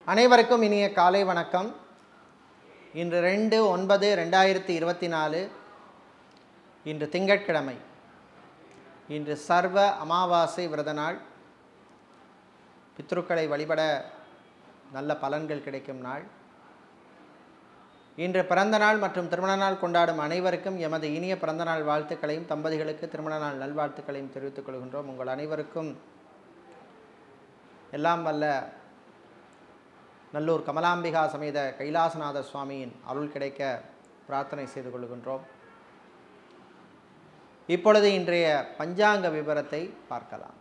அனைவருக்கும் இனிய காலை வணக்கம் இன்று ரெண்டு ஒன்பது ரெண்டாயிரத்தி இருபத்தி நாலு இன்று திங்கட்கிழமை இன்று சர்வ அமாவாசை விரத நாள் பித்ருக்களை வழிபட நல்ல பலன்கள் கிடைக்கும் நாள் இன்று பிறந்த நாள் மற்றும் திருமண நாள் கொண்டாடும் அனைவருக்கும் எமது இனிய பிறந்த நாள் வாழ்த்துக்களையும் தம்பதிகளுக்கு திருமண நாள் நல்வாழ்த்துக்களையும் தெரிவித்துக் கொள்கின்றோம் உங்கள் அனைவருக்கும் எல்லாம் வல்ல நல்லூர் கமலாம்பிகா சமேத கைலாசநாத சுவாமியின் அருள் கிடைக்க பிரார்த்தனை செய்து கொள்கின்றோம் இப்பொழுது இன்றைய பஞ்சாங்க விவரத்தை பார்க்கலாம்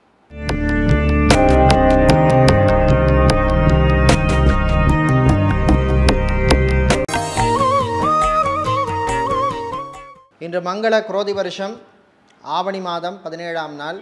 இன்று மங்கள குரோதி வருஷம் ஆவணி மாதம் பதினேழாம் நாள்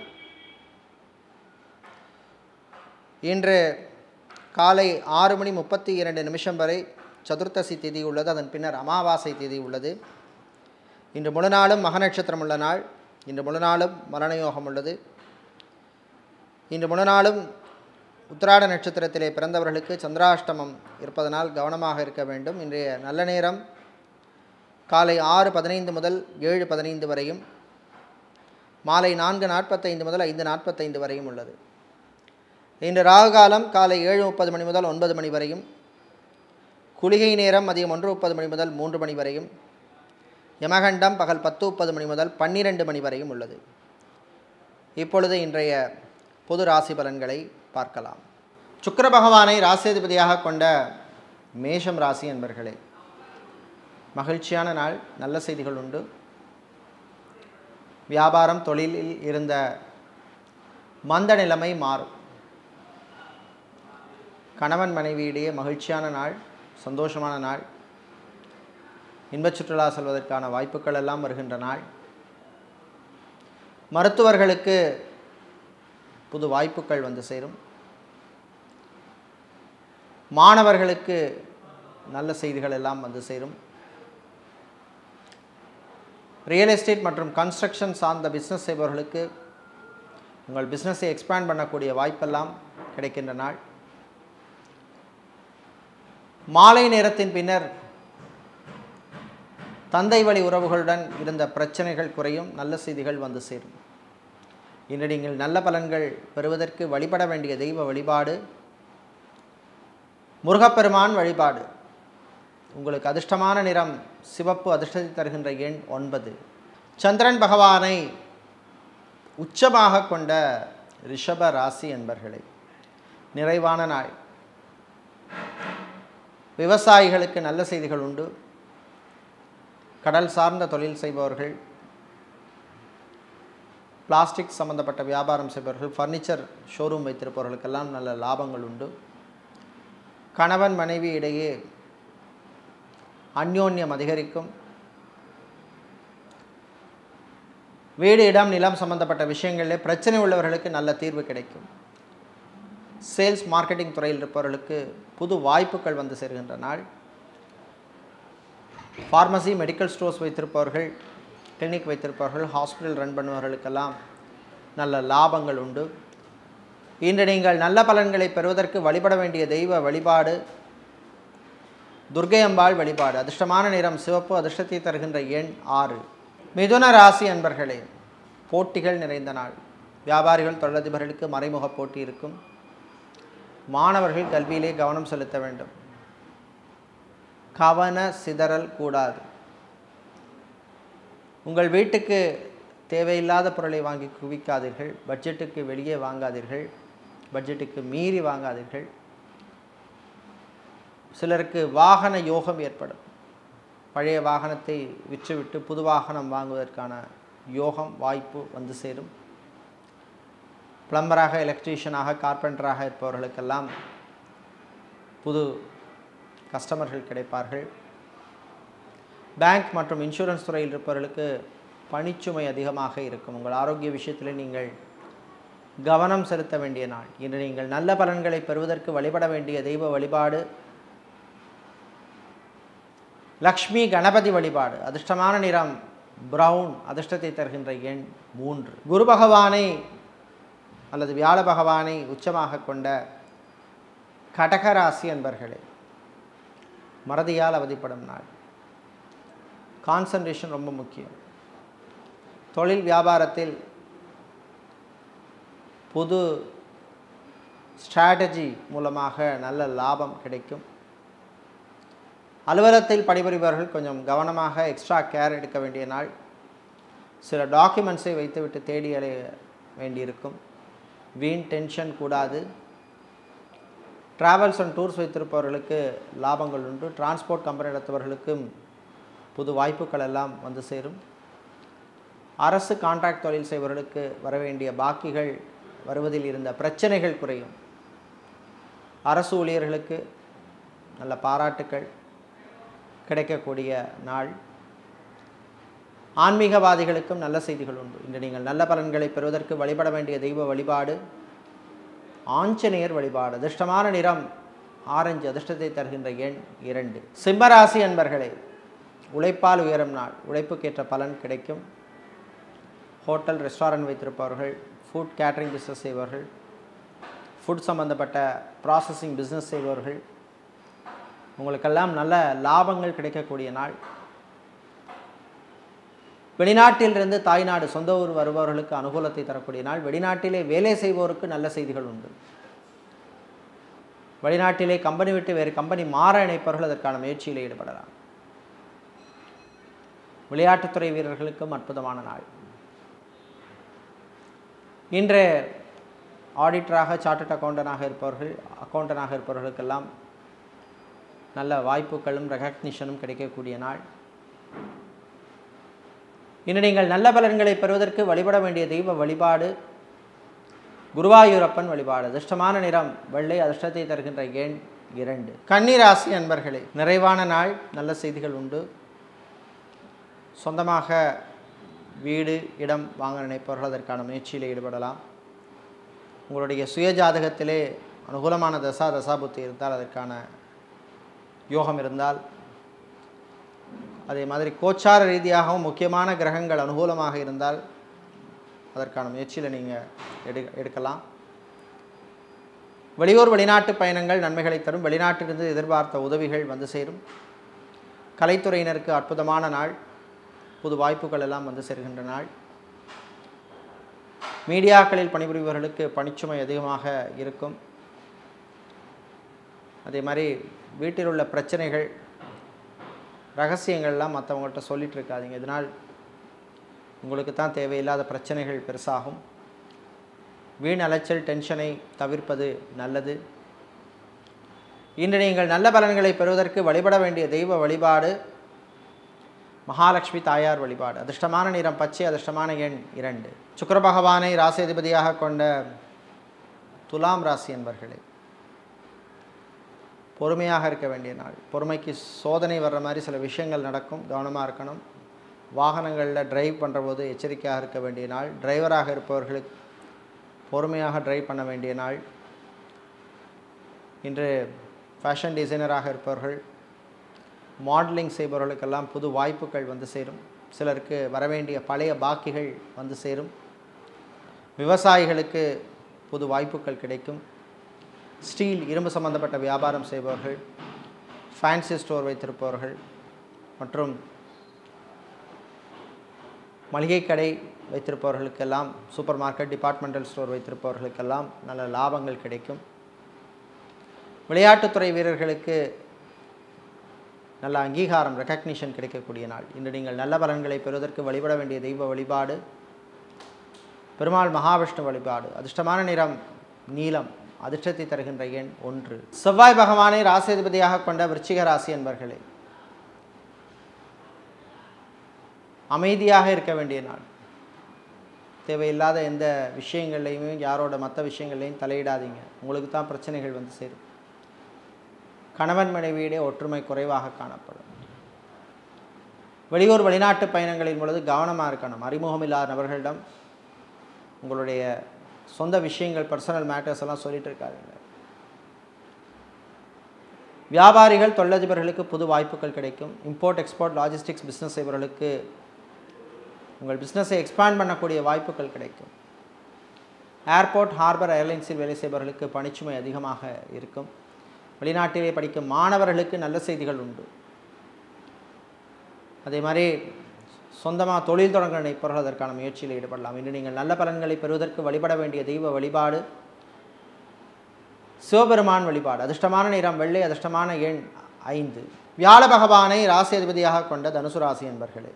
இன்று காலை ஆறு மணி முப்பத்தி இரண்டு நிமிஷம் வரை சதுர்த்தசி திதி உள்ளது அதன் பின்னர் அமாவாசை திதி உள்ளது இன்று முழு நாளும் மக நட்சத்திரம் உள்ள நாள் இன்று முழு நாளும் மரணயோகம் உள்ளது இன்று முழு நாளும் உத்திராட நட்சத்திரத்திலே பிறந்தவர்களுக்கு சந்திராஷ்டமம் இருப்பதனால் கவனமாக இருக்க வேண்டும் இன்றைய நல்ல நேரம் காலை ஆறு பதினைந்து முதல் ஏழு பதினைந்து வரையும் மாலை நான்கு நாற்பத்தைந்து முதல் ஐந்து நாற்பத்தைந்து வரையும் உள்ளது இன்று ராகு காலம் காலை ஏழு முப்பது மணி முதல் ஒன்பது மணி வரையும் குளிகை நேரம் மதியம் ஒன்று முப்பது மணி முதல் மூன்று மணி வரையும் யமகண்டம் பகல் பத்து முப்பது மணி முதல் பன்னிரெண்டு மணி வரையும் உள்ளது இப்பொழுது இன்றைய பொது ராசி பலன்களை பார்க்கலாம் சுக்கிர பகவானை ராசியதிபதியாக கொண்ட மேஷம் ராசி என்பர்களே மகிழ்ச்சியான நாள் நல்ல செய்திகள் உண்டு வியாபாரம் தொழிலில் இருந்த மந்த நிலைமை மாறும் கணவன் மனைவியிடையே மகிழ்ச்சியான நாள் சந்தோஷமான நாள் இன்பச் சுற்றுலா செல்வதற்கான வாய்ப்புகள் எல்லாம் வருகின்ற நாள் மருத்துவர்களுக்கு புது வாய்ப்புகள் வந்து சேரும் மாணவர்களுக்கு நல்ல செய்திகள் எல்லாம் வந்து சேரும் ரியல் எஸ்டேட் மற்றும் கன்ஸ்ட்ரக்ஷன் சார்ந்த பிஸ்னஸ் செய்பவர்களுக்கு உங்கள் பிஸ்னஸை எக்ஸ்பேண்ட் பண்ணக்கூடிய வாய்ப்பெல்லாம் கிடைக்கின்ற நாள் மாலை நேரத்தின் பின்னர் தந்தை வழி உறவுகளுடன் இருந்த பிரச்சனைகள் குறையும் நல்ல செய்திகள் வந்து சேரும் இன்று நீங்கள் நல்ல பலன்கள் பெறுவதற்கு வழிபட வேண்டிய தெய்வ வழிபாடு முருகப்பெருமான் வழிபாடு உங்களுக்கு அதிர்ஷ்டமான நிறம் சிவப்பு அதிர்ஷ்டத்தை தருகின்ற எண் ஒன்பது சந்திரன் பகவானை உச்சமாக கொண்ட ரிஷப ராசி என்பர்களே நிறைவான நாள் விவசாயிகளுக்கு நல்ல செய்திகள் உண்டு கடல் சார்ந்த தொழில் செய்பவர்கள் பிளாஸ்டிக் சம்பந்தப்பட்ட வியாபாரம் செய்பவர்கள் ஃபர்னிச்சர் ஷோரூம் வைத்திருப்பவர்களுக்கெல்லாம் நல்ல லாபங்கள் உண்டு கணவன் மனைவி இடையே அந்யோன்யம் அதிகரிக்கும் வீடு இடம் நிலம் சம்பந்தப்பட்ட விஷயங்களில் பிரச்சனை உள்ளவர்களுக்கு நல்ல தீர்வு கிடைக்கும் சேல்ஸ் மார்க்கெட்டிங் துறையில் இருப்பவர்களுக்கு புது வாய்ப்புகள் வந்து சேர்கின்ற நாள் ஃபார்மசி மெடிக்கல் ஸ்டோர்ஸ் வைத்திருப்பவர்கள் கிளினிக் வைத்திருப்பவர்கள் ஹாஸ்பிட்டல் ரன் பண்ணுபவர்களுக்கெல்லாம் நல்ல லாபங்கள் உண்டு இன்று நீங்கள் நல்ல பலன்களை பெறுவதற்கு வழிபட வேண்டிய தெய்வ வழிபாடு துர்கை அம்பாள் வழிபாடு அதிர்ஷ்டமான நிறம் சிவப்பு அதிர்ஷ்டத்தை தருகின்ற எண் ஆறு மிதுன ராசி அன்பர்களே போட்டிகள் நிறைந்த நாள் வியாபாரிகள் தொழிலதிபர்களுக்கு மறைமுக போட்டி இருக்கும் மாணவர்கள் கல்வியிலே கவனம் செலுத்த வேண்டும் கவன சிதறல் கூடாது உங்கள் வீட்டுக்கு தேவையில்லாத பொருளை வாங்கி குவிக்காதீர்கள் பட்ஜெட்டுக்கு வெளியே வாங்காதீர்கள் பட்ஜெட்டுக்கு மீறி வாங்காதீர்கள் சிலருக்கு வாகன யோகம் ஏற்படும் பழைய வாகனத்தை விற்றுவிட்டு புது வாகனம் வாங்குவதற்கான யோகம் வாய்ப்பு வந்து சேரும் பிளம்பராக எலக்ட்ரீஷியனாக கார்பெண்டராக இருப்பவர்களுக்கெல்லாம் புது கஸ்டமர்கள் கிடைப்பார்கள் பேங்க் மற்றும் இன்சூரன்ஸ் துறையில் இருப்பவர்களுக்கு பணிச்சுமை அதிகமாக இருக்கும் உங்கள் ஆரோக்கிய விஷயத்தில் நீங்கள் கவனம் செலுத்த வேண்டிய நாள் இன்று நீங்கள் நல்ல பலன்களை பெறுவதற்கு வழிபட வேண்டிய தெய்வ வழிபாடு லக்ஷ்மி கணபதி வழிபாடு அதிர்ஷ்டமான நிறம் பிரவுன் அதிர்ஷ்டத்தை தருகின்ற எண் மூன்று குரு பகவானை அல்லது வியாழ பகவானை உச்சமாக கொண்ட கடகராசி அன்பர்களே மறதியால் அவதிப்படும் நாள் கான்சன்ட்ரேஷன் ரொம்ப முக்கியம் தொழில் வியாபாரத்தில் புது ஸ்ட்ராட்டஜி மூலமாக நல்ல லாபம் கிடைக்கும் அலுவலகத்தில் பணிபுரிபவர்கள் கொஞ்சம் கவனமாக எக்ஸ்ட்ரா கேர் எடுக்க வேண்டிய நாள் சில டாக்குமெண்ட்ஸை வைத்துவிட்டு தேடி அலைய வேண்டியிருக்கும் வீண் டென்ஷன் கூடாது ட்ராவல்ஸ் அண்ட் டூர்ஸ் வைத்திருப்பவர்களுக்கு லாபங்கள் உண்டு டிரான்ஸ்போர்ட் கம்பெனி நடத்துபவர்களுக்கும் புது வாய்ப்புகள் எல்லாம் வந்து சேரும் அரசு கான்ட்ராக்ட் தொழில் செய்பவர்களுக்கு வர வேண்டிய பாக்கிகள் வருவதில் இருந்த பிரச்சனைகள் குறையும் அரசு ஊழியர்களுக்கு நல்ல பாராட்டுக்கள் கிடைக்கக்கூடிய நாள் ஆன்மீகவாதிகளுக்கும் நல்ல செய்திகள் உண்டு இன்று நீங்கள் நல்ல பலன்களை பெறுவதற்கு வழிபட வேண்டிய தெய்வ வழிபாடு ஆஞ்சநேயர் வழிபாடு அதிர்ஷ்டமான நிறம் ஆரஞ்சு அதிர்ஷ்டத்தை தருகின்ற எண் இரண்டு சிம்மராசி அன்பர்களே உழைப்பால் உயரும் நாள் உழைப்புக்கேற்ற பலன் கிடைக்கும் ஹோட்டல் ரெஸ்டாரண்ட் வைத்திருப்பவர்கள் ஃபுட் கேட்ரிங் பிஸ்னஸ் செய்பவர்கள் ஃபுட் சம்மந்தப்பட்ட ப்ராசஸிங் பிஸ்னஸ் செய்பவர்கள் உங்களுக்கெல்லாம் நல்ல லாபங்கள் கிடைக்கக்கூடிய நாள் வெளிநாட்டிலிருந்து தாய்நாடு சொந்த ஊர் வருபவர்களுக்கு அனுகூலத்தை தரக்கூடிய நாள் வெளிநாட்டிலே வேலை செய்வோருக்கு நல்ல செய்திகள் உண்டு வெளிநாட்டிலே கம்பெனி விட்டு வேறு கம்பெனி மாற இணைப்பவர்கள் அதற்கான முயற்சியில் ஈடுபடலாம் விளையாட்டுத்துறை வீரர்களுக்கும் அற்புதமான நாள் இன்று ஆடிட்டராக சார்ட்டட் அக்கௌண்டனாக இருப்பவர்கள் அக்கௌண்டனாக இருப்பவர்களுக்கெல்லாம் நல்ல வாய்ப்புகளும் ரெகக்னிஷனும் கிடைக்கக்கூடிய நாள் இன்று நீங்கள் நல்ல பலன்களை பெறுவதற்கு வழிபட வேண்டிய தெய்வ வழிபாடு குருவாயூரப்பன் வழிபாடு அதிர்ஷ்டமான நிறம் வெள்ளை அதிர்ஷ்டத்தை தருகின்ற எண் இரண்டு கன்னிராசி அன்பர்களே நிறைவான நாள் நல்ல செய்திகள் உண்டு சொந்தமாக வீடு இடம் வாங்க நினைப்பவர்கள் அதற்கான முயற்சியில் ஈடுபடலாம் உங்களுடைய சுய ஜாதகத்திலே அனுகூலமான தசா தசாபுத்தி இருந்தால் அதற்கான யோகம் இருந்தால் அதே மாதிரி கோச்சார ரீதியாகவும் முக்கியமான கிரகங்கள் அனுகூலமாக இருந்தால் அதற்கான முயற்சியில் நீங்கள் எடு எடுக்கலாம் வெளியூர் வெளிநாட்டு பயணங்கள் நன்மைகளை தரும் வெளிநாட்டிலிருந்து எதிர்பார்த்த உதவிகள் வந்து சேரும் கலைத்துறையினருக்கு அற்புதமான நாள் புது வாய்ப்புகள் எல்லாம் வந்து சேர்கின்ற நாள் மீடியாக்களில் பணிபுரிபவர்களுக்கு பணிச்சுமை அதிகமாக இருக்கும் அதே மாதிரி வீட்டில் உள்ள பிரச்சனைகள் ரகசியங்கள்லாம் மற்றவங்கள்ட்ட சொல்லிட்டு இருக்காதீங்க இதனால் உங்களுக்கு தான் தேவையில்லாத பிரச்சனைகள் பெருசாகும் வீண் அலைச்சல் டென்ஷனை தவிர்ப்பது நல்லது இன்று நீங்கள் நல்ல பலன்களை பெறுவதற்கு வழிபட வேண்டிய தெய்வ வழிபாடு மகாலட்சுமி தாயார் வழிபாடு அதிர்ஷ்டமான நிறம் பச்சை அதிர்ஷ்டமான எண் இரண்டு சுக்கர பகவானை ராசியதிபதியாக கொண்ட துலாம் ராசி என்பர்களே பொறுமையாக இருக்க வேண்டிய நாள் பொறுமைக்கு சோதனை வர்ற மாதிரி சில விஷயங்கள் நடக்கும் கவனமாக இருக்கணும் வாகனங்களில் டிரைவ் பண்ணுற போது எச்சரிக்கையாக இருக்க வேண்டிய நாள் டிரைவராக இருப்பவர்களுக்கு பொறுமையாக டிரைவ் பண்ண வேண்டிய நாள் இன்று ஃபேஷன் டிசைனராக இருப்பவர்கள் மாடலிங் செய்பவர்களுக்கெல்லாம் புது வாய்ப்புகள் வந்து சேரும் சிலருக்கு வரவேண்டிய பழைய பாக்கிகள் வந்து சேரும் விவசாயிகளுக்கு புது வாய்ப்புகள் கிடைக்கும் ஸ்டீல் இரும்பு சம்பந்தப்பட்ட வியாபாரம் செய்பவர்கள் ஃபேன்சி ஸ்டோர் வைத்திருப்பவர்கள் மற்றும் மளிகை கடை வைத்திருப்பவர்களுக்கெல்லாம் சூப்பர் மார்க்கெட் டிபார்ட்மெண்டல் ஸ்டோர் வைத்திருப்பவர்களுக்கெல்லாம் நல்ல லாபங்கள் கிடைக்கும் விளையாட்டுத்துறை வீரர்களுக்கு நல்ல அங்கீகாரம் ரெக்கக்னிஷன் கிடைக்கக்கூடிய நாள் இன்று நீங்கள் நல்ல பலன்களை பெறுவதற்கு வழிபட வேண்டிய தெய்வ வழிபாடு பெருமாள் மகாவிஷ்ணு வழிபாடு அதிர்ஷ்டமான நிறம் நீலம் அதிர்ஷ்டத்தை தருகின்ற எண் ஒன்று செவ்வாய் பகவானை ராசியதிபதியாக கொண்ட விருச்சிக ராசி என்பர்களே அமைதியாக இருக்க வேண்டிய நாள் தேவையில்லாத எந்த விஷயங்கள்லையுமே யாரோட மற்ற விஷயங்கள்லையும் தலையிடாதீங்க உங்களுக்கு தான் பிரச்சனைகள் வந்து சேரும் கணவன் மனைவியிடையே ஒற்றுமை குறைவாக காணப்படும் வெளியூர் வெளிநாட்டு பயணங்களின் பொழுது கவனமாக இருக்கணும் அறிமுகம் இல்லாத நபர்களிடம் உங்களுடைய சொந்த விஷயங்கள் பர்சனல் மேட்டர்ஸ் எல்லாம் சொல்லிட்டு இருக்காருங்க வியாபாரிகள் தொழிலதிபர்களுக்கு புது வாய்ப்புகள் கிடைக்கும் இம்போர்ட் எக்ஸ்போர்ட் லாஜிஸ்டிக்ஸ் பிஸ்னஸ் செய்பவர்களுக்கு உங்கள் பிஸ்னஸை எக்ஸ்பேண்ட் பண்ணக்கூடிய வாய்ப்புகள் கிடைக்கும் ஏர்போர்ட் ஹார்பர் ஏர்லைன்ஸில் வேலை செய்பவர்களுக்கு பணிச்சுமை அதிகமாக இருக்கும் வெளிநாட்டிலே படிக்கும் மாணவர்களுக்கு நல்ல செய்திகள் உண்டு அதே மாதிரி சொந்தமாக தொழில் தொடங்க நினைப்பவர்கள் அதற்கான முயற்சியில் ஈடுபடலாம் இன்று நீங்கள் நல்ல பலன்களை பெறுவதற்கு வழிபட வேண்டிய தெய்வ வழிபாடு சிவபெருமான் வழிபாடு அதிர்ஷ்டமான நிறம் வெள்ளை அதிர்ஷ்டமான எண் ஐந்து வியாழ பகவானை ராசி அதிபதியாக கொண்ட தனுசு ராசி என்பர்களே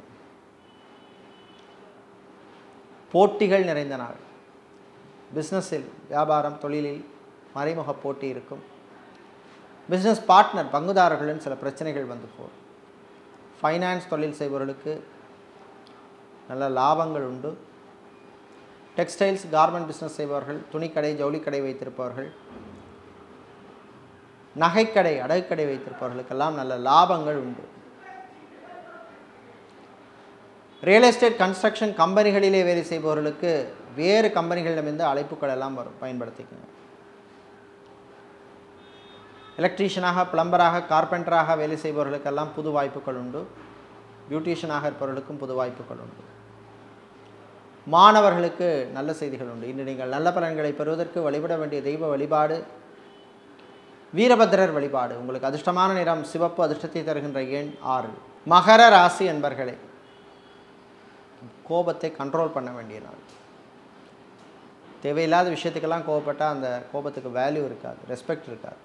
போட்டிகள் நிறைந்த நாள் பிஸ்னஸில் வியாபாரம் தொழிலில் மறைமுக போட்டி இருக்கும் பிஸ்னஸ் பார்ட்னர் பங்குதாரர்களுடன் சில பிரச்சனைகள் வந்து போகும் ஃபைனான்ஸ் தொழில் செய்பவர்களுக்கு நல்ல லாபங்கள் உண்டு டெக்ஸ்டைல்ஸ் கார்மெண்ட் பிஸ்னஸ் செய்பவர்கள் துணிக்கடை ஜவுளிக்கடை வைத்திருப்பவர்கள் நகைக்கடை அடகுக்கடை வைத்திருப்பவர்களுக்கெல்லாம் நல்ல லாபங்கள் உண்டு ரியல் எஸ்டேட் கன்ஸ்ட்ரக்ஷன் கம்பெனிகளிலே வேலை செய்பவர்களுக்கு வேறு கம்பெனிகளிடமிருந்து அழைப்புகள் எல்லாம் வரும் பயன்படுத்திக்கங்க எலக்ட்ரீஷியனாக பிளம்பராக கார்பெண்டராக வேலை செய்பவர்களுக்கெல்லாம் புது வாய்ப்புகள் உண்டு பியூட்டிஷியனாக இருப்பவர்களுக்கும் புது வாய்ப்புகள் உண்டு மாணவர்களுக்கு நல்ல செய்திகள் உண்டு இன்று நீங்கள் நல்ல பலன்களை பெறுவதற்கு வழிபட வேண்டிய தெய்வ வழிபாடு வீரபத்திரர் வழிபாடு உங்களுக்கு அதிர்ஷ்டமான நிறம் சிவப்பு அதிர்ஷ்டத்தை தருகின்ற எண் ஆறு மகர ராசி என்பர்களே கோபத்தை கண்ட்ரோல் பண்ண வேண்டிய நாள் தேவையில்லாத விஷயத்துக்கெல்லாம் கோபப்பட்டால் அந்த கோபத்துக்கு வேல்யூ இருக்காது ரெஸ்பெக்ட் இருக்காது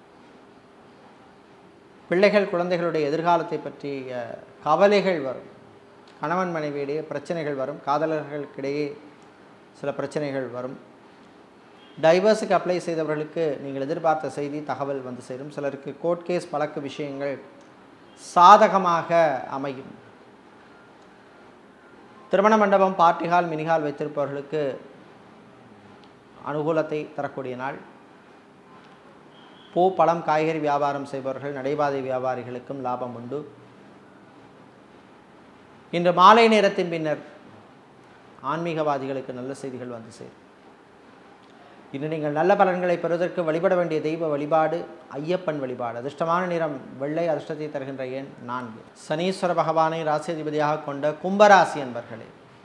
பிள்ளைகள் குழந்தைகளுடைய எதிர்காலத்தை பற்றிய கவலைகள் வரும் கணவன் மனைவியிடையே பிரச்சனைகள் வரும் காதலர்களுக்கிடையே சில பிரச்சனைகள் வரும் டைவர்ஸுக்கு அப்ளை செய்தவர்களுக்கு நீங்கள் எதிர்பார்த்த செய்தி தகவல் வந்து சேரும் சிலருக்கு கோர்ட் கேஸ் வழக்கு விஷயங்கள் சாதகமாக அமையும் திருமண மண்டபம் பார்ட்டி ஹால் மினிஹால் வைத்திருப்பவர்களுக்கு அனுகூலத்தை தரக்கூடிய நாள் பூ பழம் காய்கறி வியாபாரம் செய்பவர்கள் நடைபாதை வியாபாரிகளுக்கும் லாபம் உண்டு இன்று மாலை நேரத்தின் பின்னர் ஆன்மீகவாதிகளுக்கு நல்ல செய்திகள் வந்து சேரும் இன்று நீங்கள் நல்ல பலன்களை பெறுவதற்கு வழிபட வேண்டிய தெய்வ வழிபாடு ஐயப்பன் வழிபாடு அதிர்ஷ்டமான நிறம் வெள்ளை அதிர்ஷ்டத்தை தருகின்ற எண் நான்கு சனீஸ்வர பகவானை ராசியதிபதியாக கொண்ட கும்பராசி என்பர்களே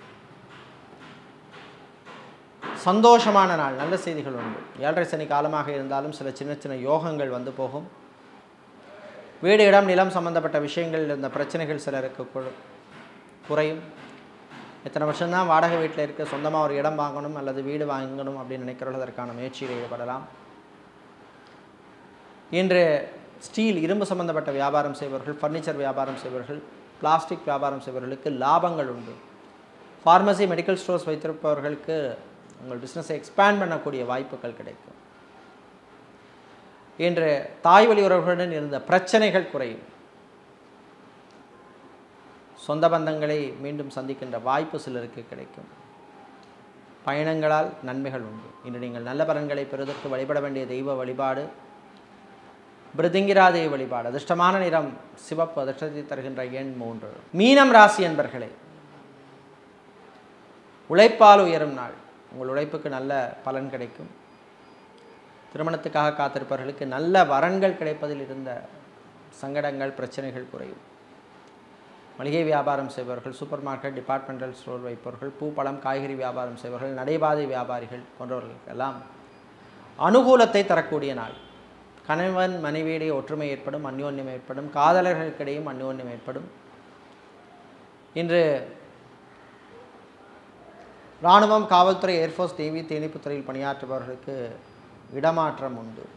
சந்தோஷமான நாள் நல்ல செய்திகள் உண்டு ஏழரை சனி காலமாக இருந்தாலும் சில சின்ன சின்ன யோகங்கள் வந்து போகும் வீடு இடம் நிலம் சம்பந்தப்பட்ட விஷயங்களில் இருந்த பிரச்சனைகள் சிலருக்கு கு- குறையும் எத்தனை வருஷம்தான் வாடகை வீட்டில் இருக்க சொந்தமாக ஒரு இடம் வாங்கணும் அல்லது வீடு வாங்கணும் அப்படின்னு நினைக்கிறவர்கள் அதற்கான முயற்சியில் ஈடுபடலாம் இன்று ஸ்டீல் இரும்பு சம்பந்தப்பட்ட வியாபாரம் செய்பவர்கள் ஃபர்னிச்சர் வியாபாரம் செய்பவர்கள் பிளாஸ்டிக் வியாபாரம் செய்பவர்களுக்கு லாபங்கள் உண்டு ஃபார்மசி மெடிக்கல் ஸ்டோர்ஸ் வைத்திருப்பவர்களுக்கு உங்கள் பிஸ்னஸை எக்ஸ்பேண்ட் பண்ணக்கூடிய வாய்ப்புகள் கிடைக்கும் இன்று தாய் வழி உறவுகளுடன் இருந்த பிரச்சனைகள் குறையும் சொந்த பந்தங்களை மீண்டும் சந்திக்கின்ற வாய்ப்பு சிலருக்கு கிடைக்கும் பயணங்களால் நன்மைகள் உண்டு இன்று நீங்கள் நல்ல பலன்களை பெறுவதற்கு வழிபட வேண்டிய தெய்வ வழிபாடு பிருதிங்கிராதேவி வழிபாடு அதிர்ஷ்டமான நிறம் சிவப்பு அதிர்ஷ்டத்தை தருகின்ற எண் மூன்று மீனம் ராசி என்பர்களே உழைப்பால் உயரும் நாள் உங்கள் உழைப்புக்கு நல்ல பலன் கிடைக்கும் திருமணத்துக்காக காத்திருப்பவர்களுக்கு நல்ல வரன்கள் கிடைப்பதில் இருந்த சங்கடங்கள் பிரச்சனைகள் குறையும் மளிகை வியாபாரம் செய்பவர்கள் சூப்பர் மார்க்கெட் டிபார்ட்மெண்டல் ஸ்டோர் வைப்பவர்கள் பூ பழம் காய்கறி வியாபாரம் செய்பவர்கள் நடைபாதை வியாபாரிகள் போன்றவர்களுக்கெல்லாம் அனுகூலத்தை தரக்கூடிய நாள் கணவன் மனைவியிடையே ஒற்றுமை ஏற்படும் அந்யோன்யம் ஏற்படும் காதலர்களுக்கிடையும் அந்யோன்யம் ஏற்படும் இன்று இராணுவம் காவல்துறை ஏர்ஃபோர்ஸ் நேவி தேனிப்புத் துறையில் பணியாற்றுபவர்களுக்கு இடமாற்றம் உண்டு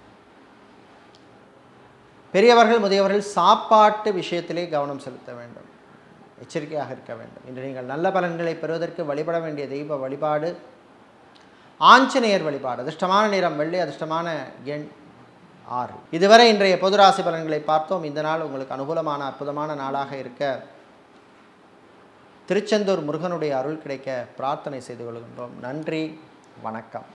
பெரியவர்கள் முதியவர்கள் சாப்பாட்டு விஷயத்திலே கவனம் செலுத்த வேண்டும் எச்சரிக்கையாக இருக்க வேண்டும் இன்று நீங்கள் நல்ல பலன்களை பெறுவதற்கு வழிபட வேண்டிய தெய்வ வழிபாடு ஆஞ்சநேயர் வழிபாடு அதிர்ஷ்டமான நிறம் வெள்ளை அதிர்ஷ்டமான எண் ஆறு இதுவரை இன்றைய பொது ராசி பலன்களை பார்த்தோம் இந்த நாள் உங்களுக்கு அனுகூலமான அற்புதமான நாளாக இருக்க திருச்செந்தூர் முருகனுடைய அருள் கிடைக்க பிரார்த்தனை செய்து கொள்கின்றோம் நன்றி வணக்கம்